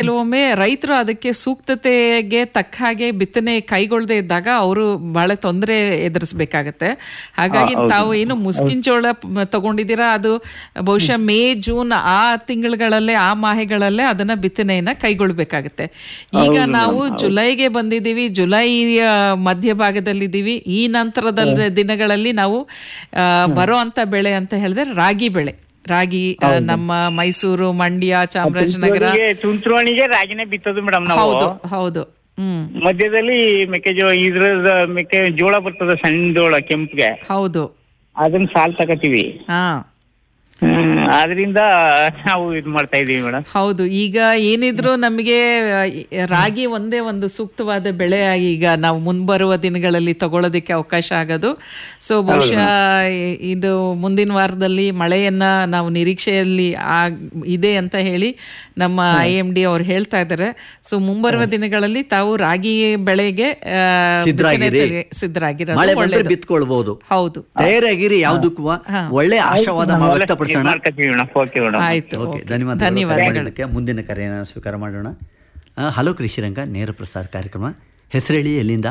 ಕೆಲವೊಮ್ಮೆ ರೈತರು ಅದಕ್ಕೆ ಸೂಕ್ತತೆಗೆ ತಕ್ಕ ಹಾಗೆ ಬಿತ್ತನೆ ಕೈಗೊಳ್ಳದೆ ಇದ್ದಾಗ ಅವರು ಬಹಳ ತೊಂದರೆ ಎದುರಿಸಬೇಕಾಗತ್ತೆ ಹಾಗಾಗಿ ತಾವು ಏನು ಮುಸ್ಕಿನ್ ಜೋಳ ಪ್- ತಗೊಂಡಿದ್ದೀರಾ ಅದು ಬಹುಶಃ ಮೇ ಜೂನ್ ಆ ತಿಂಗಳುಗಳಲ್ಲೇ ಆ ಮಾಹೆಗಳಲ್ಲೇ ಅದನ್ನ ಬಿತ್ತನೆಯನ್ನ ಕೈಗೊಳ್ಬೇಕಾಗತ್ತೆ ಈಗ ನಾವು ಜುಲೈಗೆ ಬಂದಿದ್ದೀವಿ ಜುಲೈಯ ಮಧ್ಯಭಾಗದಲ್ಲಿದ್ದೀವಿ ಈ ನಂತರದ ದಿನಗಳಲ್ಲಿ ನಾವು ಆ, ಬರೋ ಅಂತ ಬೆಳೆ ಅಂತ ಹೇಳಿದ್ರೆ ರಾಗಿ ಬೆಳೆ ರಾಗಿ ಆ, ನಮ್ಮ ಮೈಸೂರು ಮಂಡ್ಯ ಚಾಮರಾಜನಗರ ತುಂತುರುವಣಿಗೆ ತುಂತುರುವಣಿಗೆ ರಾಗಿನೇ ಬಿತ್ತೋದು ಮೇಡಮ್ ನಾವು ಹೌದು ಹೌದು ಹ್ಮ್ ಮಧ್ಯದಲ್ಲಿ ಮೆಕ್ಕೆಜೋಳ ಇದ್ರದ ಮೆಕ್ಕೆ ಜೋಳ ಬರ್ತದೆ ಸಣ್ಣ ಜೋಳ ಕೆಂಪ್ಗೆ ಹೌದು ಅದನ್ನ ಸಾಲ್ ತಗೋತೀವಿ ಹಾ ಹ್ಮ್ ಅದರಿಂದ ನಾವು ಇದು ಮಾಡ್ತಾ ಇದೀವಿ ಮೇಡಮ್ ಹೌದು ಈಗ ಏನಿದ್ರು ನಮಗೆ ಆ, ಈ ರಾಗಿ ಒಂದೇ ಒಂದು ಸೂಕ್ತವಾದ ಬೆಳೆ ಈಗ ನಾವು ಮುಂಬರುವ ದಿನಗಳಲ್ಲಿ ತಗೊಳ್ಳೋದಕ್ಕೆ ಅವಕಾಶ ಆಗೋದು ಸೊ ಬಹುಶಃ ಇ- ಇದು ಮುಂದಿನ ವಾರದಲ್ಲಿ ಮಳೆಯನ್ನ ನಾವು ನಿರೀಕ್ಷೆಯಲ್ಲಿ ಆಗ್ ಇದೆ ಅಂತ ಹೇಳಿ ನಮ್ಮ ಐ ಎಂ ಡಿ ಅವ್ರು ಹೇಳ್ತಾ ಇದ್ದಾರೆ ಸೊ ಮುಂಬರುವ ದಿನಗಳಲ್ಲಿ ತಾವು ರಾಗಿ ಬೆಳೆಗೆ ಆ, ಸಿದ್ಧರಾಗಿರಿ. ಬಿತ್ತನೆಗೆ ಸಿದ್ಧರಾಗಿರೋದು ಮಳೆ ಬಂದ್ರೆ ಒಳ್ಳೇದು. ಬಿತ್ಕೊಳ್ಬಹುದು ಹೌದು ತಯಾರಾಗಿರಿ ಯಾವುದಕ್ಕೂ ಒಳ್ಳೆ ಆಶಾವಾದ ವ್ಯಕ್ತಪಡಿಸೋಣ ಮಾಡ್ಕೊತೀವಿ ಮೇಡಮ್ ಓಕೆ ಮೇಡಮ್ ಆಯ್ತು ಓಕೆ ಓಕೆ. ಧನ್ಯವಾದ ಕರೆ ಧನ್ಯವಾದಗಳು ಮಾಡಿದ್ದಕ್ಕೆ ಮುಂದಿನ ಕರೆಯನ್ನು ಸ್ವೀಕಾರ ಮಾಡೋಣ ಆ, ಹಲೋ ಕೃಷಿರಂಗ ನೇರ ಪ್ರಸಾರ ಕಾರ್ಯಕ್ರಮ ಹೆಸರೇಳಿ ಎಲ್ಲಿಂದ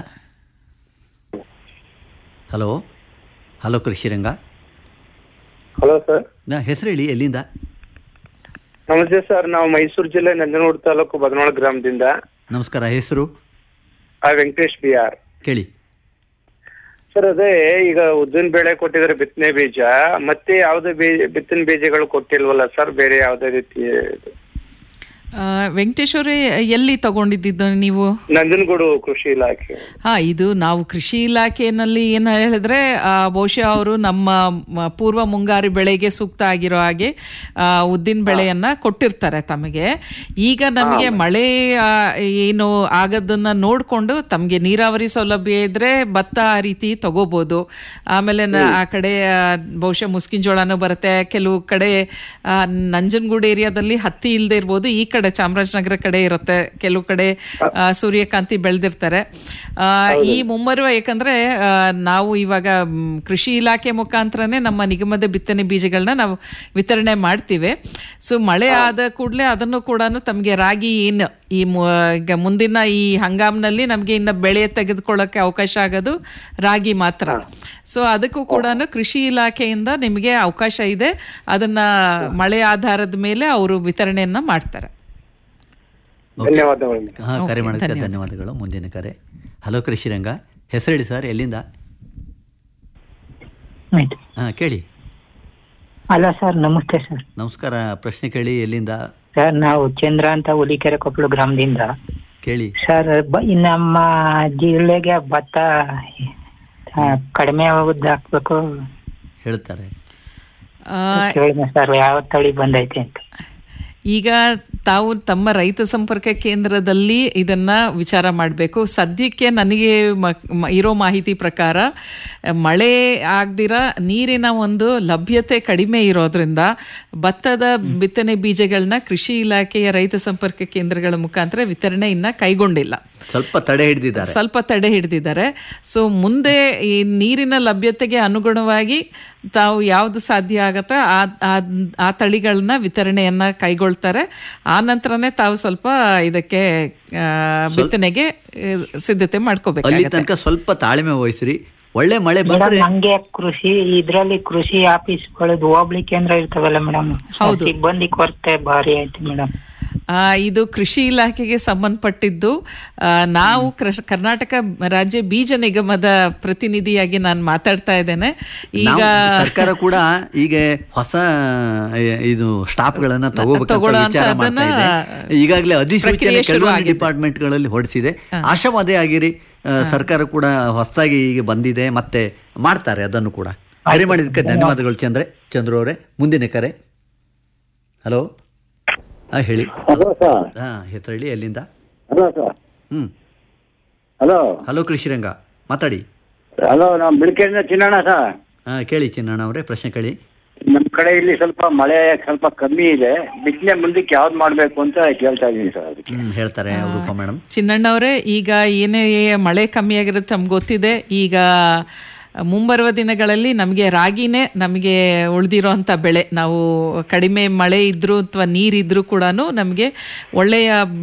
hello hello Krishiranga hello sir ನಾ ಹೆಸರೇಳಿ ಎಲ್ಲಿಂದ ನಮಸ್ತೆ ಸರ್ ನಾವು ಮೈಸೂರು ಜಿಲ್ಲೆ ನಂಜನಗೂಡು ತಾಲೂಕು ಬದನೋಳ ಗ್ರಾಮದಿಂದ ನಮಸ್ಕಾರ ಹೆಸರು ಆ ವೆಂಕಟೇಶ್ ಬಿ ಆರ್ ಕೇಳಿ ಸರ್ ಅದೇ ಈಗ ಉದ್ದಿನ ಬೇಳೆ ಕೊಟ್ಟಿದ್ದಾರೆ ಬಿತ್ತನೆ ಬೀಜ ಮತ್ತೆ ಯಾವುದೇ ಬೀಜ ಬಿತ್ತನೆ ಬೀಜಗಳು ಕೊಟ್ಟಿಲ್ವಲ್ಲ ಸರ್ ಬೇರೆ ಯಾವುದೇ ರೀತಿ ಇದು? ಆ, ವೆಂಕಟೇಶ್ ಅವರೇ ಎಲ್ಲಿ ತಗೊಂಡಿದ್ದು ನೀವು ನಂಜನಗೂಡು ಕೃಷಿ ಇಲಾಖೆ ಹಾ ಇದು ನಾವು ಕೃಷಿ ಇಲಾಖೆಯಲ್ಲಿ ಏನು ಹೇಳಿದ್ರೆ ಆ, ಬಹುಶಃ ಅವರು ನಮ್ಮ ಮ- ಪೂರ್ವ ಮುಂಗಾರು ಬೆಳೆಗೆ ಸೂಕ್ತ ಆಗಿರೋ ಹಾಗೆ ಆ, ಉದ್ದಿನ ಬೆಳೆಯನ್ನ ಕೊಟ್ಟಿರ್ತಾರೆ ತಮಗೆ ಈಗ ನಮಗೆ ಮಳೆ ಆ, ಏನು ಆಗೋದನ್ನ ನೋಡ್ಕೊಂಡು ತಮಗೆ ನೀರಾವರಿ ಸೌಲಭ್ಯ ಇದ್ರೆ ಭತ್ತ ಆ ರೀತಿ ತಗೋಬಹುದು ಆಮೇಲೆ ನ- ಆ ಕಡೆ ಆ, ಬಹುಶಃ ಮುಸ್ಕಿನ್ ಜೋಳನೂ ಬರುತ್ತೆ ಕೆಲವು ಕಡೆ ಆ, ನಂಜನಗೂಡು ಏರಿಯಾದಲ್ಲಿ ಹತ್ತಿ ಇಲ್ಲದೆ ಇರ್ಬೋದು ಈ ಕಡೆ ಚಾಮರಾಜನಗರ ಕಡೆ ಇರುತ್ತೆ ಕೆಲವು ಕಡೆ ಆ, ಸೂರ್ಯಕಾಂತಿ ಬೆಳೆದಿರ್ತಾರೆ ಆ, ಈ ಮುಂಬರುವ ಯಾಕಂದ್ರೆ ಆ, ನಾವು ಇವಾಗ ಮ್, ಕೃಷಿ ಇಲಾಖೆ ಮುಖಾಂತರನೇ ನಮ್ಮ ನಿಗಮದ ಬಿತ್ತನೆ ಬೀಜಗಳನ್ನ ನಾವು ವಿತರಣೆ ಮಾಡ್ತೀವಿ ಸೊ ಮಳೆ ಆದ ಕೂಡಲೇ ಅದನ್ನು ಕೂಡ ತಮಗೆ ರಾಗಿ ಏನು ಈ ಮು- ಈಗ ಮುಂದಿನ ಈ ಹಂಗಾಮ್ನಲ್ಲಿ ನಮಗೆ ಇನ್ನು ಬೆಳೆ ತೆಗೆದುಕೊಳ್ಳೋಕೆ ಅವಕಾಶ ಆಗೋದು ರಾಗಿ ಮಾತ್ರ ಸೊ ಅದಕ್ಕೂ ಕೂಡ ಕೃಷಿ ಇಲಾಖೆಯಿಂದ ನಿಮಗೆ ಅವಕಾಶ ಇದೆ ಅದನ್ನ ಮಳೆ ಆಧಾರದ ಮೇಲೆ ಅವರು ವಿತರಣೆಯನ್ನ ಮಾಡ್ತಾರೆ ಧನ್ಯವಾದಗಳು ಹಾ ಕರೆ ಓಕೆ, ಮಾಡೋದಕ್ಕೆ ಧನ್ಯವಾದ. ಧನ್ಯವಾದಗಳು ಮುಂದಿನ ಕರೆ ಹಲೋ ಕೃಷಿರಂಗ ಹೆಸರೇಳಿ ಸರ್ ಎಲ್ಲಿಂದ ಹಾ ಕೇಳಿ ಹಲೋ ಸರ್ ನಮಸ್ತೆ ಸರ್ ನಮಸ್ಕಾರ ಪ್ರಶ್ನೆ ಕೇಳಿ ಎಲ್ಲಿಂದ ಸರ್ ನಾವು ಚಂದ್ರ ಅಂತ ಹುಲಿಕೆರೆ ಕೊಪ್ಪಳು ಗ್ರಾಮದಿಂದ ಕೇಳಿ ಸರ್ ಬ- ಈ ನಮ್ಮ ಜಿಲ್ಲೆಗೆ ಭತ್ತ ಆ, ಕಡಿಮೆ ಯಾವ್ದು ಹಾಕ್ಬೇಕು ಹೇಳ್ತಾರೆ ಆ, ಕೇಳಿದೆ ಸರ್ ಯಾವ ತಳಿ ಬಂದೈತೆ ಅಂತ ಈಗ ತಾವು ತಮ್ಮ ರೈತ ಸಂಪರ್ಕ ಕೇಂದ್ರದಲ್ಲಿ ಇದನ್ನ ವಿಚಾರ ಮಾಡಬೇಕು ಸದ್ಯಕ್ಕೆ ನನಗೆ ಮ- ಮ- ಇರೋ ಮಾಹಿತಿ ಪ್ರಕಾರ ಮಳೆ ಆಗ್ದಿರ ನೀರಿನ ಒಂದು ಲಭ್ಯತೆ ಕಡಿಮೆ ಇರೋದ್ರಿಂದ ಭತ್ತದ ಬಿತ್ತನೆ ಬೀಜಗಳನ್ನ ಕೃಷಿ ಇಲಾಖೆಯ ರೈತ ಸಂಪರ್ಕ ಕೇಂದ್ರಗಳ ಮುಖಾಂತರ ವಿತರಣೆ ಇನ್ನ ಕೈಗೊಂಡಿಲ್ಲ ಸ್ವಲ್ಪ ತಡೆ ಹಿಡಿದಿದ್ದಾರೆ ಸ್ವಲ್ಪ ತಡೆ ಹಿಡಿದಿದ್ದಾರೆ ಸೊ ಮುಂದೆ ಈ ನೀರಿನ ಲಭ್ಯತೆಗೆ ಅನುಗುಣವಾಗಿ ತಾವು ಯಾವ್ದು ಸಾಧ್ಯ ಆಗತ್ತೆ ಆ ಆ- ಆ ತಳಿಗಳನ್ನ ವಿತರಣೆಯನ್ನ ಕೈಗೊಳ್ತಾರೆ ಆ ನಂತರನೇ ತಾವು ಸ್ವಲ್ಪ ಇದಕ್ಕೆ ಆ, ಬಿತ್ತನೆಗೆ ಆ, ಸಿದ್ಧತೆ ಅಲ್ಲಿ ಮಾಡ್ಕೋಬೇಕಾಗತ್ತೆ ತನಕ ಸ್ವಲ್ಪ ತಾಳ್ಮೆ ವಹಿಸ್ರಿ ಒಳ್ಳೆ ಮಳೆ ಮೇಡಮ್ ಬಂದ್ರೆ ಹಂಗೆ ಕೃಷಿ ಇದ್ರಲ್ಲಿ ಕೃಷಿ ಆಫೀಸ್ಗಳದ್ದು ಹೋಬಳಿ ಕೇಂದ್ರ ಇರ್ತಾವಲ್ಲ ಮೇಡಮ್ ಹೌದು. ಸಿಬ್ಬಂದಿ ಕೊರತೆ ಭಾರಿ ಐತಿ ಮೇಡಮ್ ಆ, ಇದು ಕೃಷಿ ಇಲಾಖೆಗೆ ಸಂಬಂಧಪಟ್ಟಿದ್ದು ಆ, ನಾವು ಕೃಷ್- ಕರ್ನಾಟಕ ರಾಜ್ಯ ಬೀಜ ನಿಗಮದ ಪ್ರತಿನಿಧಿಯಾಗಿ ನಾನು ಮಾತಾಡ್ತಾ ಇದ್ದೇನೆ ಈಗ ನಾವು ಸರ್ಕಾರ ಕೂಡ ಈಗ ಹೊಸ ಎ, ಇದು ಸ್ಟಾಫ್ ಗಳನ್ನ ತಗೋಬೇಕಂತ ತಗೊಳ್ಳೋ ವಿಚಾರ ಅಂತ ಮಾಡ್ತಾ ಇದೆ ಅದನ್ನ ಈಗಾಗಲೇ ಅಧಿಸೂಚನೆ ಪ್ರಕ್ರಿಯೆ ಶುರು ಕೆಲವೊಂದು ಆಗಿದೆ. ಡಿಪಾರ್ಟ್ಮೆಂಟ್ ಗಳಲ್ಲಿ ಹೊರಡಿಸಿದೆ ಆಶಾವಾದಿ ಆಗಿರಿ ಆ, ಸರ್ಕಾರ ಕೂಡ ಹೊಸದಾಗಿ ಈಗ ಬಂದಿದೆ ಮತ್ತೆ ಮಾಡ್ತಾರೆ ಅದನ್ನು ಕೂಡ ಕರೆ ಮಾಡಿದ್ದಕ್ಕೆ ಧನ್ಯವಾದಗಳು ಚಂದ್ರೆ ಚಂದ್ರು ಅವರೇ ಮುಂದಿನ ಕರೆ ಹಲೋ ಹಾ ಹೇಳಿ ಹಲೋ ಸರ್ ಹಾ ಹೆಸರು ಹೇಳಿ ಎಲ್ಲಿಂದ hello sir hmm hello hello Krishiranga ಮಾತಾಡಿ ಹಲೋ ನಾವು ಬಿಳಿಕೆರೆಯಿಂದ ಚಿನ್ನಣ್ಣ ಸರ್ ಹಾ ಕೇಳಿ ಚಿನ್ನಣ್ಣ ಅವರೇ ಪ್ರಶ್ನೆ ಕೇಳಿ ನಮ್ಮ ಕಡೆ ಇಲ್ಲಿ ಸ್ವಲ್ಪ ಮಳೆ ಸ್ವಲ್ಪ ಕಮ್ಮಿ ಇದೆ ಬಿತ್ತನೆ ಮುಂದಕ್ಕೆ ಯಾವ್ದು ಮಾಡಬೇಕು ಅಂತ ಕೇಳ್ತಾ ಇದ್ದೀನಿ ಸರ್ ಅದಕ್ಕೆ ಹ್ಮ್ ಹೇಳ್ತಾರೆ ರೂಪಾ ಮೇಡಮ್ ಚಿನ್ನಣ್ಣವ್ರೆ ಈಗ ಏನೇ ಮಳೆ ಕಮ್ಮಿ ಆಗಿರುತ್ತೆ ನಮ್ಗೆ ಗೊತ್ತಿದೆ ಈಗ ಮುಂಬರುವ ದಿನಗಳಲ್ಲಿ ನಮಗೆ ರಾಗಿನೇ ನಮಗೆ ಉಳಿದಿರೋಂಥ ಬೆಳೆ ನಾವು ಕಡಿಮೆ ಮಳೆ ಇದ್ರೂ ಅಥವಾ ನೀರಿದ್ರೂ ಕೂಡ ನಮಗೆ ಒಳ್ಳೆಯ